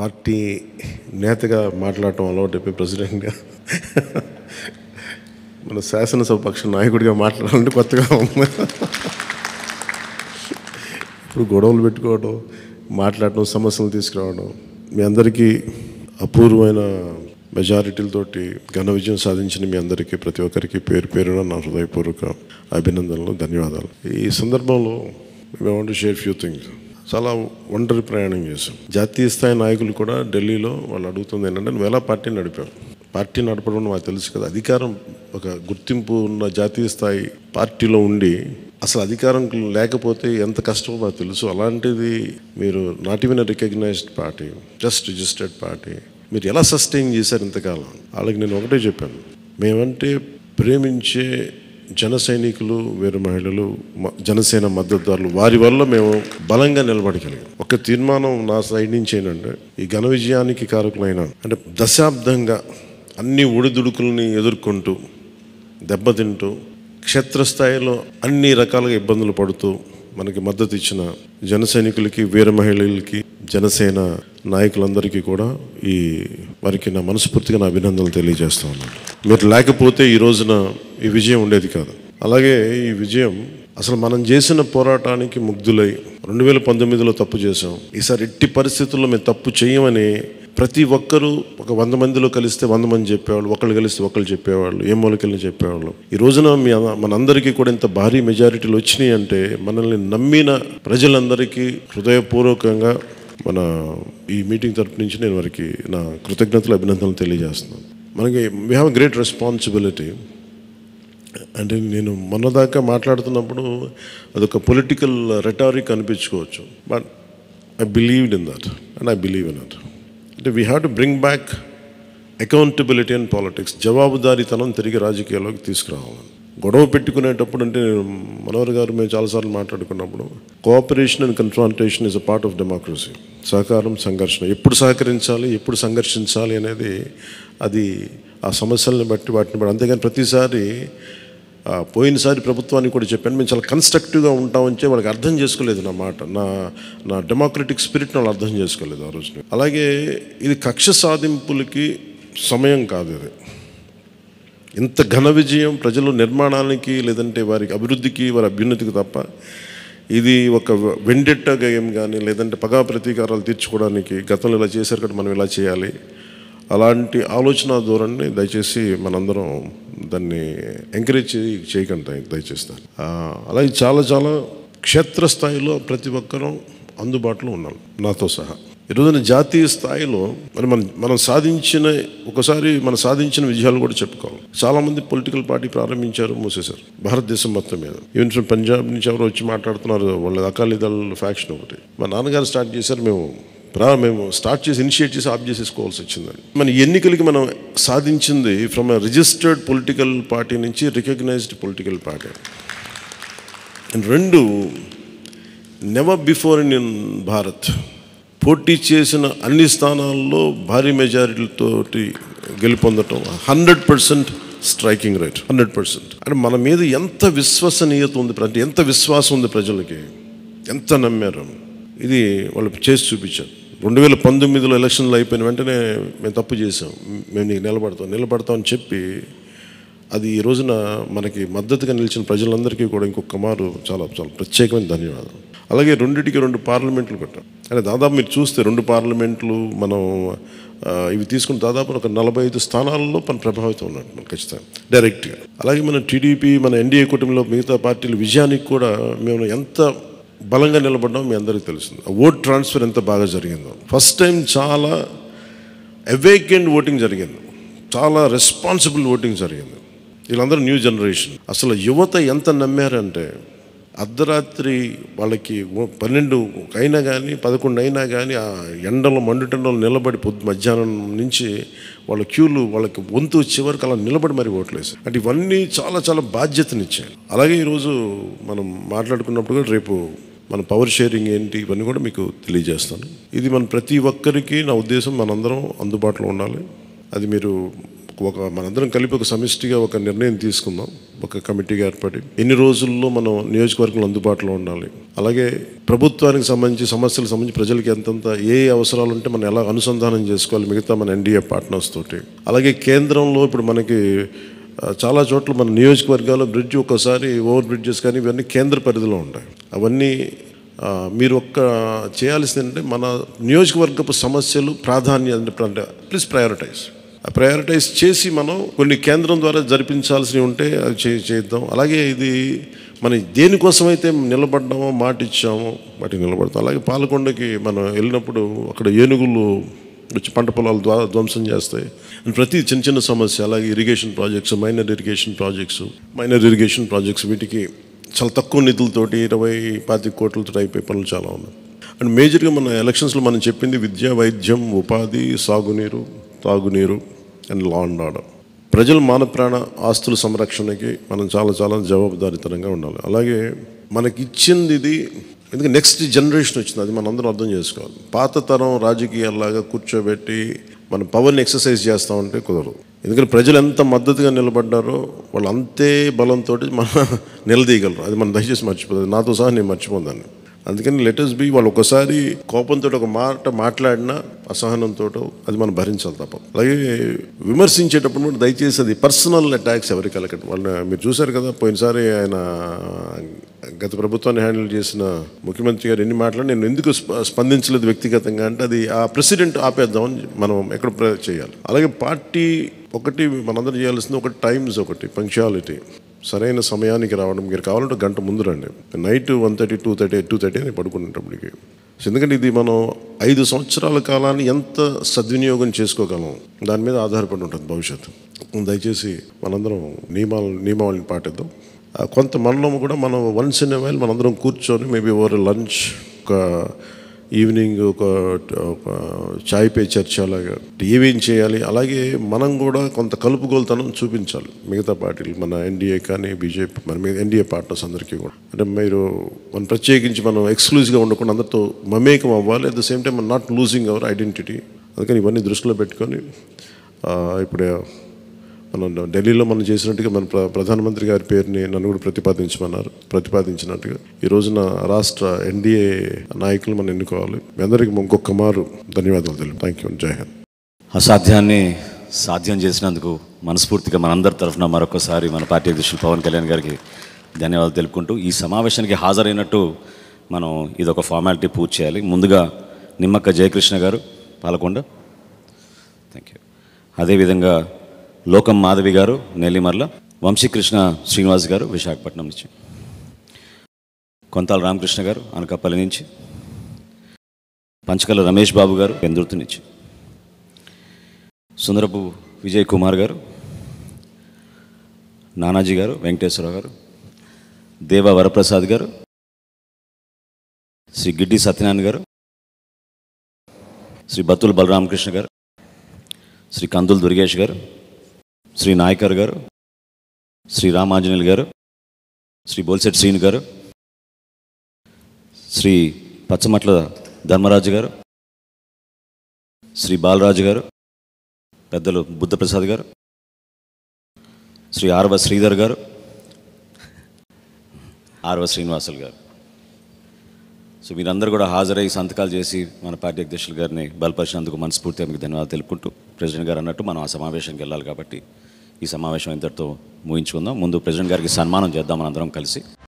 Party నేతగా మాట్లాడటం అలవాటు అయిపోయి ప్రెసిడెంట్గా మన శాసనసభ పక్ష నాయకుడిగా మాట్లాడాలంటే కొత్తగా ఉంది ఇప్పుడు గొడవలు పెట్టుకోవడం మాట్లాడటం సమస్యలు తీసుకురావడం మీ అందరికీ అపూర్వమైన మెజారిటీలతోటి ఘన విజయం సాధించిన మీ అందరికీ ప్రతి ఒక్కరికి పేరు పేరున నా హృదయపూర్వక అభినందనలు ధన్యవాదాలు ఈ సందర్భంలో మేము వాంట్ షేర్ ఫ్యూ థింగ్స్ చాలా ఒంటరి ప్రయాణం చేశాం జాతీయ స్థాయి నాయకులు కూడా ఢిల్లీలో వాళ్ళు అడుగుతుంది ఏంటంటే నువ్వు ఎలా పార్టీ నడిపావు పార్టీ నడపడం మాకు తెలుసు కదా అధికారం ఒక గుర్తింపు ఉన్న జాతీయ స్థాయి పార్టీలో ఉండి అసలు అధికారం లేకపోతే ఎంత కష్టమో మాకు తెలుసు అలాంటిది మీరు not even recognised party just registered party మీరు ఎలా సస్టైన్ చేశారు ఇంతకాలం వాళ్ళకి నేను ఒకటే చెప్పాను మేమంటే ప్రేమించే జన సైనికులు వీర మహిళలు మ- జనసేన మద్దతుదారులు వారి వల్ల మేము బలంగా నిలబడగలిగాం ఒక తీర్మానం నా సైడ్ నుంచి ఏంటంటే ఈ ఘన విజయానికి కారకులైన అంటే దశాబ్దంగా అన్ని ఒడిదుడుకుల్ని ఎదుర్కొంటూ దెబ్బతింటూ క్షేత్రస్థాయిలో అన్ని రకాలుగా ఇబ్బందులు పడుతూ మనకి మద్దతు ఇచ్చిన జన సైనికులకి వీర మహిళలకి జనసేన నాయకులందరికీ కూడా ఈ వారికి నా మనస్ఫూర్తిగా నా అభినందనలు తెలియజేస్తా ఉన్నాను మీరు లేకపోతే ఈ రోజున ఈ విజయం ఉండేది కాదు అలాగే ఈ విజయం అసలు మనం చేసిన పోరాటానికి ముగ్ధులై రెండు వేల పంతొమ్మిదిలో తప్పు చేసాం ఈసారి ఎట్టి పరిస్థితుల్లో మేము తప్పు చేయమని ప్రతి ఒక్కరూ ఒక వంద మందిలో కలిస్తే వంద మంది చెప్పేవాళ్ళు ఒకళ్ళు కలిస్తే ఒకళ్ళు చెప్పేవాళ్ళు ఏ మూలకెళ్ళి చెప్పేవాళ్ళు ఈ రోజున మీ అన- మనందరికీ కూడా ఇంత భారీ మెజారిటీలు వచ్చినాయి అంటే మనల్ని నమ్మిన ప్రజలందరికీ హృదయపూర్వకంగా మన ఈ మీటింగ్ తరపు నుంచి నేను వారికి నా కృతజ్ఞతలు అభినందనలు తెలియజేస్తున్నాను మనకి వీ హ్యావ్ గ్రేట్ రెస్పాన్సిబిలిటీ అంటే నేను మొన్నదాకా మాట్లాడుతున్నప్పుడు అదొక పొలిటికల్ రెటారిక్ అనిపించుకోవచ్చు but I believed in that and I believe in that అంటే we have to bring back accountability and politics జవాబుదారీతనం తిరిగి రాజకీయాల్లోకి తీసుకురావాలని గొడవ పెట్టుకునేటప్పుడు అంటే నేను మనోహర్ గారు మేము చాలాసార్లు మాట్లాడుకున్నప్పుడు cooperation and confrontation is a part of democracy సహకారం సంఘర్షణ ఎప్పుడు సహకరించాలి ఎప్పుడు సంఘర్షించాలి అనేది అది ఆ సమస్యలను బట్టి వాటిని బట్టి అంతేగాని ప్రతిసారి ఆ, పోయినసారి ప్రభుత్వానికి కూడా చెప్పాను మేము చాలా కన్స్ట్రక్టివ్గా ఉంటామని చెప్పి వాళ్ళకి అర్థం చేసుకోలేదు నా మాట నా నా డెమోక్రటిక్ స్పిరిట్ని వాళ్ళు అర్థం చేసుకోలేదు ఆ రోజున అలాగే ఇది కక్ష సాధింపులకి సమయం కాదు ఇది ఇంత ఘన విజయం ప్రజల నిర్మాణానికి లేదంటే వారికి అభివృద్ధికి వారి అభ్యున్నతికి తప్ప ఇది ఒక వెండెట్ట గేమ్ కానీ లేదంటే పగా ప్రతీకారాలు తీర్చుకోవడానికి గతంలో ఇలా చేశారు కాబట్టి మనం ఇలా చేయాలి అలాంటి ఆలోచన ధోరణిని దయచేసి మనందరం దాన్ని ఎంకరేజ్ చేయి చేయకండి దయ- దయచేసి దాన్ని. ఆ, అలాగే చాలా చాలా క్షేత్రస్థాయిలో ప్రతి ఒక్కరూ అందుబాటులో ఉన్నాం నాతో సహా ఈరోజున జాతీయ స్థాయిలో మరి మనం మనం సాధించిన ఒకసారి మనం సాధించిన విజయాలు కూడా చెప్పుకోవాలి చాలామంది పొలిటికల్ పార్టీ ప్రారంభించారు మూసేశారు భారతదేశం మొత్తం మీద ఈవెన్ ఫ్రమ్ పంజాబ్ నుంచి ఎవరు వచ్చి మాట్లాడుతున్నారు వాళ్ళ అకాలీదళ ఫ్యాక్షన్ ఒకటి మా నాన్నగారు స్టార్ట్ చేశారు మేము ప్రా మేము స్టార్ట్ చేసి ఇనిషియేట్ చేసి ఆఫ్ చేసేసుకోవాల్సి వచ్చిందని మన ఎన్నికలకి మనం సాధించింది ఫ్రమ్ రిజిస్టర్డ్ పొలిటికల్ పార్టీ నుంచి రికగ్నైజ్డ్ పొలిటికల్ పార్టీ అండ్ రెండు నెవర్ బిఫోర్ ఇన్ భారత్ పోటీ చేసిన అన్ని స్థానాల్లో భారీ మెజారిటీలతోటి గెలుపొందటం hundred percent striking rate hundred percent అంటే మన మీద ఎంత విశ్వసనీయత ఉంది అంటే ఎంత విశ్వాసం ఉంది ప్రజలకి ఎంత నమ్మారు ఇది వాళ్ళు చేసి చూపించారు రెండు వేల పంతొమ్మిదిలో ఎలక్షన్లు అయిపోయిన వెంటనే మేము తప్పు చేసాం మేము నీకు నిలబడతాం నిలబడతాం అని చెప్పి అది ఈ రోజున మనకి మద్దతుగా నిలిచిన ప్రజలందరికీ కూడా ఇంకొక మారు చాలా చాలా ప్రత్యేకమైన ధన్యవాదాలు అలాగే రెండింటికి రెండు పార్లమెంట్లు పెట్టాం అంటే దాదాపు మీరు చూస్తే రెండు పార్లమెంట్లు మనం ఆ, ఇవి తీసుకున్న దాదాపు ఒక నలభై ఐదు స్థానాల్లో మన ప్రభావితం ఉన్నట్టు మనం ఖచ్చితంగా డైరెక్ట్గా అలాగే మన టీడీపీ మన ఎన్డీఏ కుటుంబంలో మిగతా పార్టీల విజయానికి కూడా మేము ఎంత బలంగా నిలబడ్డాం మీ అందరికీ తెలుస్తుంది ఆ ఓట్ ట్రాన్స్ఫర్ ఎంత బాగా జరిగిందో ఫస్ట్ టైం చాలా అవేకెండ్ ఓటింగ్ జరిగింది చాలా రెస్పాన్సిబుల్ ఓటింగ్ జరిగింది వీళ్ళందరూ న్యూ జనరేషన్ అసలు యువత ఎంత నమ్మారంటే అర్ధరాత్రి వాళ్ళకి ఓ- పన్నెండు అయినా కానీ పదకొండు అయినా కానీ ఆ ఎండలో మండుటెండలో నిలబడి పొద్దు మధ్యాహ్నం నుంచి వాళ్ళ క్యూలు వాళ్ళకి వంతు వచ్చే వరకు అలా నిలబడి మరి ఓట్లేసారు అంటే ఇవన్నీ చాలా చాలా బాధ్యతనిచ్చాయి అలాగే ఈరోజు మనం మాట్లాడుకున్నప్పుడు కూడా రేపు మన పవర్ షేరింగ్ ఏంటి ఇవన్నీ కూడా మీకు తెలియజేస్తాను ఇది మన ప్రతి ఒక్కరికి నా ఉద్దేశం మనందరం అందుబాటులో ఉండాలి అది మీరు ఒక మనందరం కలిపి ఒక సమిష్టిగా ఒక నిర్ణయం తీసుకుందాం ఒక కమిటీగా ఏర్పడి ఎన్ని రోజుల్లో మనం నియోజకవర్గంలో అందుబాటులో ఉండాలి అలాగే ప్రభుత్వానికి సంబంధించి సమస్యలకు సంబంధించి ప్రజలకి ఎంతంత ఏ అవసరాలు ఉంటే మనం ఎలా అనుసంధానం చేసుకోవాలి మిగతా మన ఎన్డీఏ పార్ట్నర్స్ తోటి అలాగే కేంద్రంలో ఇప్పుడు మనకి ఆ, చాలా చోట్ల మన నియోజకవర్గాల్లో బ్రిడ్జ్ ఒక్కసారి ఓవర్ బ్రిడ్జెస్ కానీ ఇవన్నీ కేంద్ర పరిధిలో ఉంటాయి అవన్నీ ఆ, మీరు ఒక్క చేయాల్సింది ఏంటంటే మన నియోజకవర్గపు సమస్యలు ప్రాధాన్యత అంటే ప్లీజ్ ప్రయారిటైజ్ ఆ ప్రయారిటైజ్ చేసి మనం కొన్ని కేంద్రం ద్వారా జరిపించాల్సినవి ఉంటే అది చే చేద్దాం అలాగే ఇది మనం దేనికోసమైతే నిలబడ్డామో మాట ఇచ్చామో వాటికి నిలబడతాం అలాగే పాలకొండకి మనం వెళ్ళినప్పుడు అక్కడ ఏనుగులు వచ్చి పంట పొలాలు ద్వా ధ్వంసం చేస్తాయి అండ్ ప్రతి చిన్న చిన్న సమస్య అలాగే irrigation projects minor irrigation projects minor irrigation projects వీటికి చాలా తక్కువ నిధులతోటి ఇరవై పాతి కోట్లతో అయిపోయే పనులు చాలా ఉన్నాయి అండ్ మేజర్గా మన ఎలక్షన్స్లో మనం చెప్పింది విద్య వైద్యం ఉపాధి సాగునీరు తాగునీరు అండ్ లా అండ్ ఆర్డర్ ప్రజల మాన ప్రాణ ఆస్తుల సంరక్షణకి మనం చాలా చాలా జవాబుదారీతనంగా ఉండాలి అలాగే మనకి ఇచ్చింది ఇది ఎందుకంటే నెక్స్ట్ జనరేషన్ వచ్చింది అది మనం అందరం అర్థం చేసుకోవాలి పాత తరం రాజకీయాల్లాగా కూర్చోబెట్టి మన పవర్ని ఎక్సర్సైజ్ చేస్తూ ఉంటే కుదరదు ఎందుకంటే ప్రజలు ఎంత మద్దతుగా నిలబడ్డారో వాళ్ళు అంతే బలంతో మన నిలదీయగలరు అది మనం దయచేసి మర్చిపోతుంది నాతో సహా నేను మర్చిపోదాన్ని అందుకని లెటర్స్ బి వాళ్ళు ఒకసారి కోపంతో ఒక మాట మాట్లాడినా అసహనంతో అది మనం భరించాలి తప్ప అలాగే విమర్శించేటప్పుడు కూడా దయచేసి అది పర్సనల్ అటాక్స్ ఎవరికి వెళ్ళకండి వాళ్ళని మీరు చూశారు కదా పోయినసారి ఆయన గత ప్రభుత్వాన్ని హ్యాండిల్ చేసిన ముఖ్యమంత్రి గారు ఎన్ని మాట్లాడి నేను ఎందుకు స్ప- స్పందించలేదు వ్యక్తిగతంగా అంటే అది ఆ ప్రెసిడెంట్ ఆపేద్దామని మనం ఎక్కడ ప్ర- చేయాలి అలాగే పార్టీ ఒకటి మనందరం చేయాల్సింది ఒకటి టైమ్స్ ఒకటి పంక్చువాలిటీ సరైన సమయానికి రావడం మీరు కావాలంటే గంట ముందు రండి night one thirty two thirty two thirty అని పడుకునేటప్పటికి సో ఎందుకంటే ఇది మనం ఐదు సంవత్సరాల కాలాన్ని ఎంత సద్వినియోగం చేసుకోగలం దాని మీద ఆధారపడి ఉంటుంది భవిష్యత్తు దయచేసి మనందరం నియమాలు నియమావళిని పాటిద్దాం ఆ, కొంత మనలో కూడా మనం వన్స్ ఇన్ వైల్ మనందరం కూర్చొని మేబీ ఓవర్ లంచ్ ఒక ఈవినింగ్ ఒక ఒక చాయ్ పే చర్చ అలాగా ఏమేం చేయాలి అలాగే మనం కూడా కొంత కలుపుగోలుతనం చూపించాలి మిగతా పార్టీలు మన ఎన్డీఏ కానీ బీజేపీ మన మిగతా ఎన్డీఏ పార్ట్నర్స్ అందరికీ కూడా అంటే మీరు మనం ప్రత్యేకించి మనం ఎక్స్క్లూజివ్గా ఉండకుండా అందరితో మమేకం అవ్వాలి at the same time not losing our identity అందుకని ఇవన్నీ దృష్టిలో పెట్టుకొని ఆ, ఇప్పుడు మనం ఢిల్లీలో మనం చేసినట్టుగా మన ప్ర- ప్రధానమంత్రి గారి పేరుని నన్ను కూడా ప్రతిపాదించమన్నారు ప్రతిపాదించినట్టుగా ఈ రోజున రాష్ట్ర ఎన్డీఏ నాయకులు మనం ఎన్నుకోవాలి మీ అందరికీ ఇంకొక మారు ధన్యవాదాలు తెలుపు థ్యాంక్ యూ జై హింద్ అసాధ్యాన్ని సాధ్యం చేసినందుకు మనస్ఫూర్తిగా మనందరి తరఫున మరొకసారి మన పార్టీ అధ్యక్షులు పవన్ కళ్యాణ్ గారికి ధన్యవాదాలు తెలుపుకుంటూ ఈ సమావేశానికి హాజరైనట్టు మనం ఇదొక ఫార్మాలిటీ పూర్తి చేయాలి ముందుగా నిమ్మక్క జయకృష్ణ గారు పాలకొండ థ్యాంక్ యూ అదేవిధంగా లోకం మాధవి గారు నెల్లిమర్ల వంశీకృష్ణ శ్రీనివాస్ గారు విశాఖపట్నం నుంచి కొంతాల రామకృష్ణ గారు అనకాపల్లి నుంచి పంచకల రమేష్ బాబు గారు పెందుర్తి నుంచి సుందరపు విజయ్ కుమార్ గారు నానాజీ గారు వెంకటేశ్వరరావు గారు దేవ వరప్రసాద్ గారు శ్రీ గిడ్డి సత్యనారాయణ గారు శ్రీ బత్తుల బలరామకృష్ణ గారు శ్రీ కందుల దుర్గేష్ గారు శ్రీ నాయకర్ గారు శ్రీ రామాంజనేయులు గారు శ్రీ బోల్సెట్ శ్రీను గారు శ్రీ పచ్చమట్ల ధర్మరాజు గారు శ్రీ బాలరాజు గారు పెద్దలు బుద్ధప్రసాద్ గారు శ్రీ ఆర్వ శ్రీధర్ గారు ఆర్వ శ్రీనివాసులు గారు సో మీరందరూ కూడా హాజరై సంతకాలు చేసి మన పార్టీ అధ్యక్షులు గారిని బలపరిచినందుకు మనస్ఫూర్తిగా మీకు ధన్యవాదాలు తెలుపుకుంటూ ప్రెసిడెంట్ గారు అన్నట్టు మనం ఆ సమావేశానికి వెళ్ళాలి కాబట్టి ఈ సమావేశం ఇంతటితో ముగించుకుందాం ముందు ప్రెసిడెంట్ గారికి సన్మానం చేద్దాం మనందరం కలిసి